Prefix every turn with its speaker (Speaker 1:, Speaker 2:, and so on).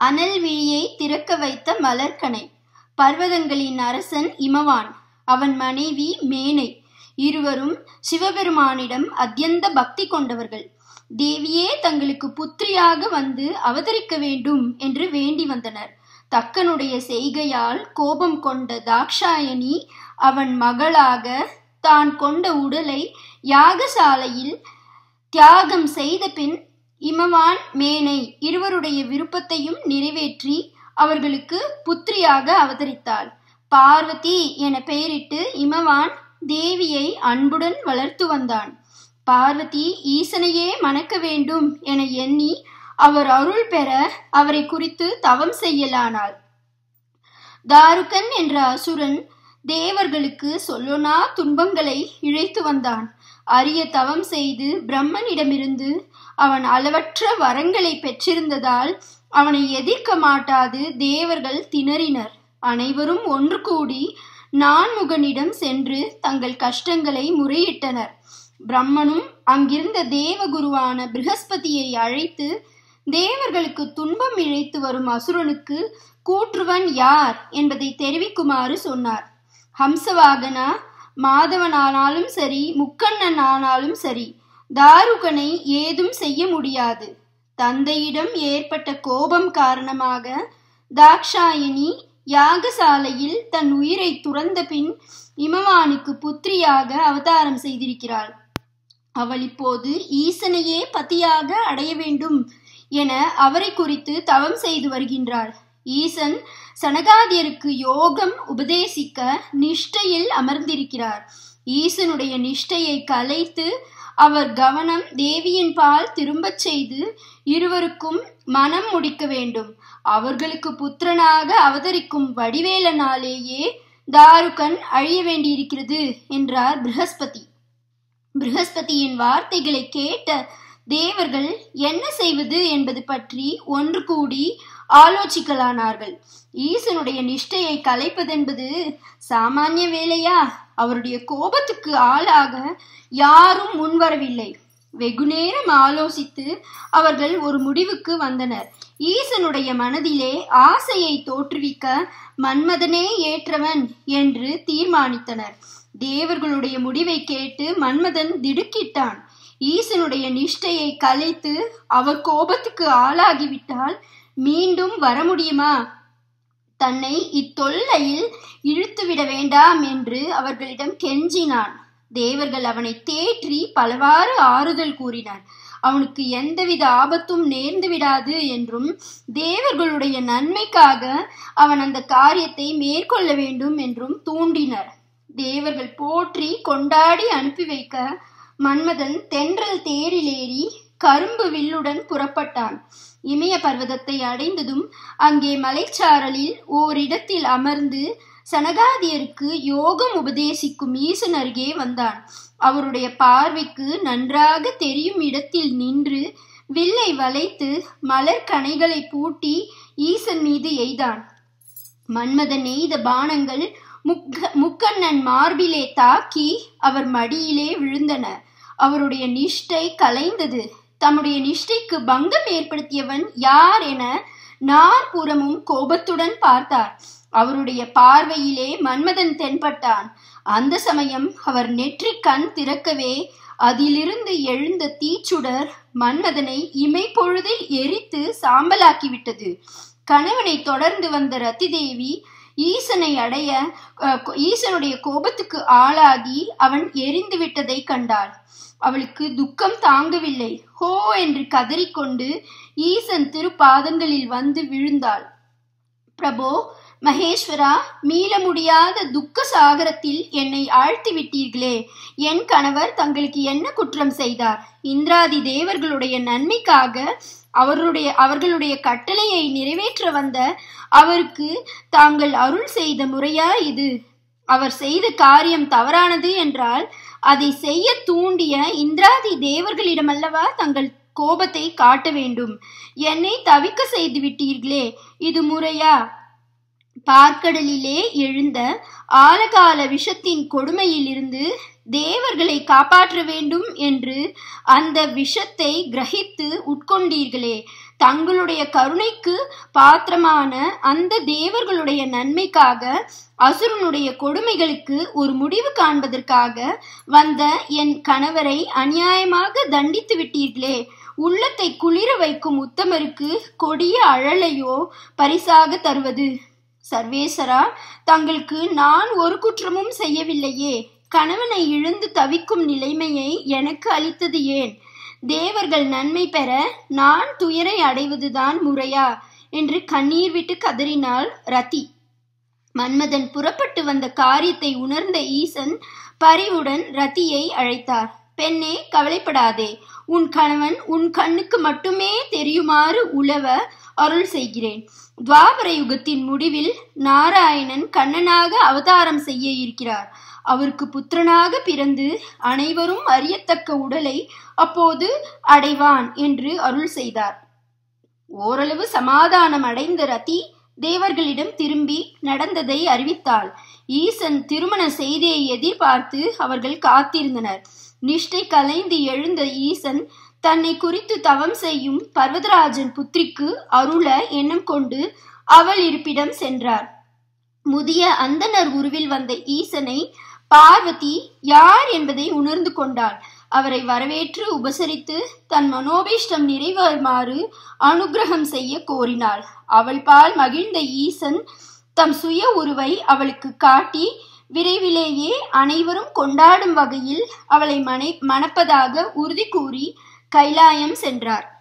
Speaker 1: அனல் விழியை திறக்க வைத்த மலர்கனை பர்வதங்களின் அரசன் இமவான் அவன் மனைவி மேனை இருவரும் சிவபெருமானிடம் அத்தியந்த பக்தி கொண்டவர்கள் தேவியே தங்களுக்கு புத்திரியாக வந்து அவதரிக்க வேண்டும் என்று வேண்டி வந்தனர் தக்கனுடைய செய்கையால் கோபம் கொண்ட தாக்ஷாயணி அவன் மகளாக தான் கொண்ட உடலை யாகசாலையில் தியாகம் செய்த பின் இமவான் மேனை இருவருடைய விருப்பத்தையும் நிறைவேற்றி அவர்களுக்கு புத்திரியாக அவதரித்தாள் பார்வதி என பெயரிட்டு இமவான் தேவியை அன்புடன் வளர்த்து வந்தான் பார்வதி ஈசனையே மணக்க வேண்டும் என எண்ணி அவர் அருள் பெற அவரை குறித்து தவம் செய்யலானாள் தாருகன் என்ற அசுரன் தேவர்களுக்கு சொல்லொனா துன்பங்களை இழைத்து வந்தான் அரிய தவம் செய்து பிரம்மனிடமிருந்து அவன் அளவற்ற வரங்களை பெற்றிருந்ததால் அவனை எதிர்க்க மாட்டாது தேவர்கள் திணறினர் அனைவரும் ஒன்று கூடி நான்முகனிடம் சென்று தங்கள் கஷ்டங்களை முறையிட்டனர் பிரம்மனும் அங்கிருந்த தேவகுருவான பிருகஸ்பதியை அழைத்து தேவர்களுக்கு துன்பம் இழைத்து வரும் அசுரனுக்கு கூற்றுவன் யார் என்பதை தெரிவிக்குமாறு சொன்னார் ஹம்சவாகனா மாதவனானாலும் சரி முக்கண்ணன் ஆனாலும் சரி தாருகனை ஏதும் செய்ய முடியாது தந்தையிடம் ஏற்பட்ட கோபம் காரணமாக தாக்ஷாயினி யாகசாலையில் தன் உயிரை துறந்த பின் இமவானுக்கு புத்திரியாக அவதாரம் செய்திருக்கிறாள் அவள் இப்போது ஈசனையே பத்தியாக அடைய வேண்டும் என அவரை குறித்து தவம் செய்து வருகின்றாள் ஈசன் சனகாதியருக்கு யோகம் உபதேசிக்க நிஷ்டையில் அமர்ந்திருக்கிறார் ஈசனுடைய நிஷ்டையை கலைத்து அவர் கவனம் தேவியின் பால் திரும்பச் செய்து இருவருக்கும் மனம் முடிக்க வேண்டும் அவர்களுக்கு புத்திரனாக அவதரிக்கும் வடிவேலனாலேயே தாருகன் அழிய வேண்டியிருக்கிறது என்றார் பிருகஸ்பதி பிருகஸ்பதியின் வார்த்தைகளை கேட்ட தேவர்கள் என்ன செய்வது என்பது பற்றி ஒன்று கூடி ஆலோசிக்கலானார்கள் ஈசனுடைய நிஷ்டையை கலைப்பதென்பது சாமானிய வேலையா அவருடைய கோபத்துக்கு ஆளாக யாரும் முன்வரவில்லை வெகுநேரம் ஆலோசித்து அவர்கள் ஒரு முடிவுக்கு வந்தனர் ஈசனுடைய மனதிலே ஆசையை தோற்றுவிக்க மன்மதனே ஏற்றவன் என்று தீர்மானித்தனர் தேவர்களுடைய முடிவை கேட்டு மன்மதன் திடுக்கிட்டான் ஈசனுடைய நிஷ்டையை கலைத்து அவர் கோபத்துக்கு ஆளாகிவிட்டால் மீண்டும் வர முடியுமா தன்னை இத்தொல்லையில் இழுத்துவிட வேண்டாம் என்று அவர்களிடம் கெஞ்சினான் தேவர்கள் அவனை தேற்றி பலவாறு ஆறுதல் கூறினார் அவனுக்கு எந்தவித ஆபத்தும் நேர்ந்து விடாது என்றும் தேவர்களுடைய நன்மைக்காக அவன் அந்த காரியத்தை மேற்கொள்ள வேண்டும் என்றும் தூண்டினர் தேவர்கள் போற்றி கொண்டாடி அனுப்பி வைக்க மன்மதன் தென்றல் தேரிலேறி கரும்பு வில்லுடன் புறப்பட்டான் இமய பர்வதத்தை அடைந்ததும் அங்கே மலைச்சாரலில் ஓரிடத்தில் அமர்ந்து சனகாதியருக்கு யோகம் உபதேசிக்கும் ஈசன் அருகே வந்தான் அவருடைய பார்வைக்கு நன்றாக தெரியும் இடத்தில் நின்று வில்லை வளைத்து மலர் கணைகளை பூட்டி ஈசன் மீது எய்தான் மன்மதன் எய்த பானங்கள் முக்க முக்கண்ணன் மார்பிலே தாக்கி அவர் மடியிலே விழுந்தன அவருடைய நிஷ்டை கலைந்தது தம்முடைய நிஷ்டைக்கு பங்கம் ஏற்படுத்தியவன் யார் என நாற்புறமும் கோபத்துடன் பார்த்தார் அவருடைய பார்வையிலே மன்மதன் தென்பட்டான் அந்த சமயம் அவர் நெற்றி கண் திறக்கவே அதிலிருந்து எழுந்த தீச்சுடர் மன்மதனை இமை பொழுதில் எரித்து சாம்பலாக்கிவிட்டது கணவனை தொடர்ந்து வந்த ரத்திதேவி ஈசனை அடைய ஈசனுடைய கோபத்துக்கு ஆளாகி அவன் எரிந்து விட்டதை கண்டாள் அவளுக்கு துக்கம் தாங்கவில்லை ஹோ என்று கதறிக்கொண்டு ஈசன் திருப்பாதங்களில் வந்து விழுந்தாள் பிரபோ மகேஸ்வரா மீள முடியாத துக்க சாகரத்தில் என்னை ஆழ்த்தி விட்டீர்களே என் கணவர் தங்களுக்கு என்ன குற்றம் செய்தார் இந்திராதி தேவர்களுடைய நன்மைக்காக அவருடைய அவர்களுடைய கட்டளையை நிறைவேற்ற வந்த அவருக்கு தாங்கள் அருள் செய்த முறையா இது அவர் செய்த காரியம் தவறானது என்றால் அதை செய்ய தூண்டிய இந்திராதி தேவர்களிடமல்லவா தங்கள் கோபத்தை காட்ட வேண்டும் என்னை தவிக்க செய்து விட்டீர்களே இது முறையா பார்க்கடலிலே எழுந்த ஆலகால விஷத்தின் கொடுமையிலிருந்து தேவர்களை காப்பாற்ற வேண்டும் என்று அந்த விஷத்தை கிரகித்து உட்கொண்டீர்களே தங்களுடைய கருணைக்கு பாத்திரமான அந்த தேவர்களுடைய நன்மைக்காக அசுரனுடைய கொடுமைகளுக்கு ஒரு முடிவு காண்பதற்காக வந்த என் கணவரை அநியாயமாக தண்டித்து விட்டீர்களே உள்ளத்தை குளிர வைக்கும் உத்தமருக்கு கொடிய அழலையோ பரிசாக தருவது சர்வேசரா தங்களுக்கு நான் ஒரு குற்றமும் செய்யவில்லையே கணவனை இழந்து தவிக்கும் நிலைமையை எனக்கு அளித்தது ஏன் தேவர்கள் நன்மை பெற நான் துயரை அடைவதுதான் முறையா என்று கண்ணீர் விட்டு கதறினாள் ரதி மன்மதன் புறப்பட்டு வந்த காரியத்தை உணர்ந்த ஈசன் பரிவுடன் ரதியை அழைத்தார் பெண்ணே கவலைப்படாதே உன் கணவன் உன் கண்ணுக்கு மட்டுமே தெரியுமாறு உழவ அருள் செய்கிறேன் துவாபர யுகத்தின் முடிவில் நாராயணன் கண்ணனாக அவதாரம் செய்ய இருக்கிறார் அவருக்கு புத்திரனாக பிறந்து அனைவரும் அறியத்தக்க உடலை அப்போது அடைவான் என்று அருள் செய்தார் ஓரளவு சமாதானம் அடைந்த ரதி தேவர்களிடம் திரும்பி நடந்ததை அறிவித்தாள் ஈசன் திருமண செய்தியை எதிர்பார்த்து அவர்கள் காத்திருந்தனர் நிஷ்டை கலைந்து எழுந்த ஈசன் தன்னை குறித்து தவம் செய்யும் பர்வதராஜன் புத்திரிக்கு அருள எண்ணம் கொண்டு அவள் இருப்பிடம் சென்றார் முதிய அந்தனர் உருவில் வந்த ஈசனை பார்வதி யார் என்பதை உணர்ந்து கொண்டாள் அவரை வரவேற்று உபசரித்து தன் மனோபீஷ்டம் நிறைவேறுமாறு அனுகிரகம் செய்ய கோரினாள் அவள் பால் மகிழ்ந்த ஈசன் தம் சுய உருவை அவளுக்கு காட்டி விரைவிலேயே அனைவரும் கொண்டாடும் வகையில் அவளை மனை மணப்பதாக உறுதி கூறி கைலாயம் சென்றார்